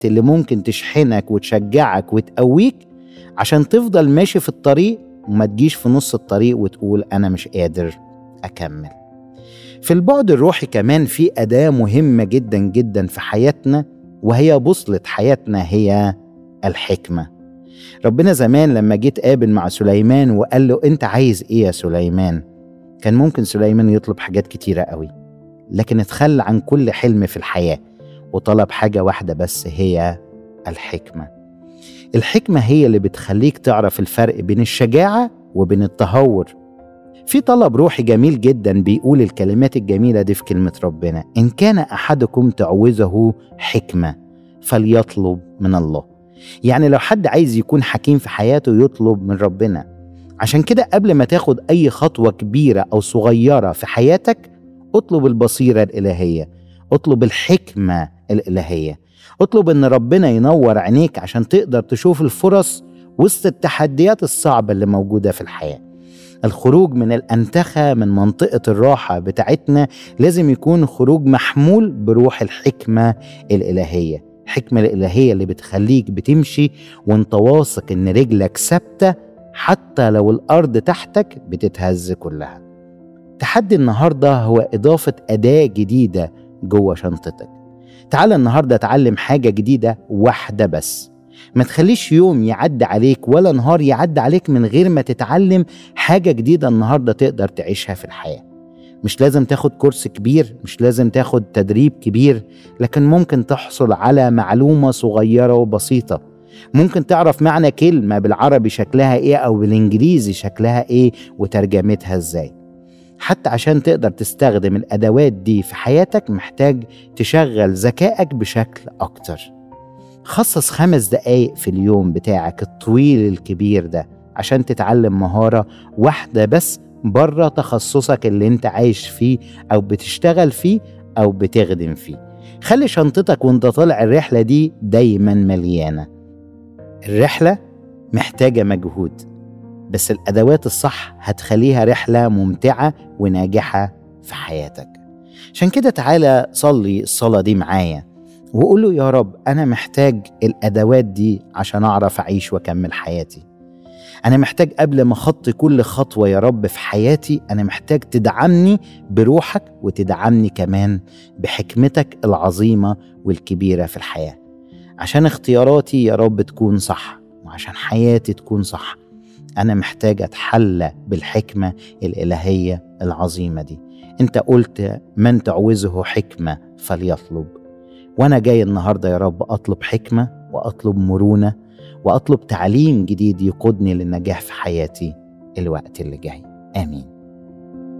اللي ممكن تشحنك وتشجعك وتقويك عشان تفضل ماشي في الطريق وما تجيش في نص الطريق وتقول أنا مش قادر أكمل في البعد الروحي كمان في أداة مهمة جدا جدا في حياتنا وهي بوصلة حياتنا هي الحكمة ربنا زمان لما جيت قابل مع سليمان وقال له أنت عايز إيه يا سليمان كان ممكن سليمان يطلب حاجات كتيرة قوي لكن اتخلى عن كل حلم في الحياة وطلب حاجة واحدة بس هي الحكمة الحكمة هي اللي بتخليك تعرف الفرق بين الشجاعة وبين التهور في طلب روحي جميل جدا بيقول الكلمات الجميلة دي في كلمة ربنا إن كان أحدكم تعوزه حكمة فليطلب من الله يعني لو حد عايز يكون حكيم في حياته يطلب من ربنا عشان كده قبل ما تاخد أي خطوة كبيرة أو صغيرة في حياتك اطلب البصيرة الإلهية اطلب الحكمة الإلهية اطلب ان ربنا ينور عينيك عشان تقدر تشوف الفرص وسط التحديات الصعبة اللي موجودة في الحياة الخروج من الأنتخة من منطقة الراحة بتاعتنا لازم يكون خروج محمول بروح الحكمة الإلهية الحكمة الإلهية اللي بتخليك بتمشي وانت واثق ان رجلك ثابتة حتى لو الأرض تحتك بتتهز كلها تحدي النهاردة هو إضافة أداة جديدة جوه شنطتك تعال النهارده اتعلم حاجه جديده واحده بس ما تخليش يوم يعدي عليك ولا نهار يعدي عليك من غير ما تتعلم حاجه جديده النهارده تقدر تعيشها في الحياه مش لازم تاخد كورس كبير مش لازم تاخد تدريب كبير لكن ممكن تحصل على معلومه صغيره وبسيطه ممكن تعرف معنى كلمه بالعربي شكلها ايه او بالانجليزي شكلها ايه وترجمتها ازاي حتى عشان تقدر تستخدم الأدوات دي في حياتك محتاج تشغل ذكائك بشكل أكتر خصص خمس دقايق في اليوم بتاعك الطويل الكبير ده عشان تتعلم مهارة واحدة بس بره تخصصك اللي انت عايش فيه أو بتشتغل فيه أو بتخدم فيه خلي شنطتك وانت طالع الرحلة دي دايما مليانة الرحلة محتاجة مجهود بس الأدوات الصح هتخليها رحلة ممتعة وناجحة في حياتك عشان كده تعالى صلي الصلاة دي معايا وقول له يا رب أنا محتاج الأدوات دي عشان أعرف أعيش وأكمل حياتي أنا محتاج قبل ما أخطي كل خطوة يا رب في حياتي أنا محتاج تدعمني بروحك وتدعمني كمان بحكمتك العظيمة والكبيرة في الحياة عشان اختياراتي يا رب تكون صح وعشان حياتي تكون صح أنا محتاج أتحلى بالحكمة الإلهية العظيمة دي أنت قلت من تعوزه حكمة فليطلب وأنا جاي النهاردة يا رب أطلب حكمة وأطلب مرونة وأطلب تعليم جديد يقودني للنجاح في حياتي الوقت اللي جاي آمين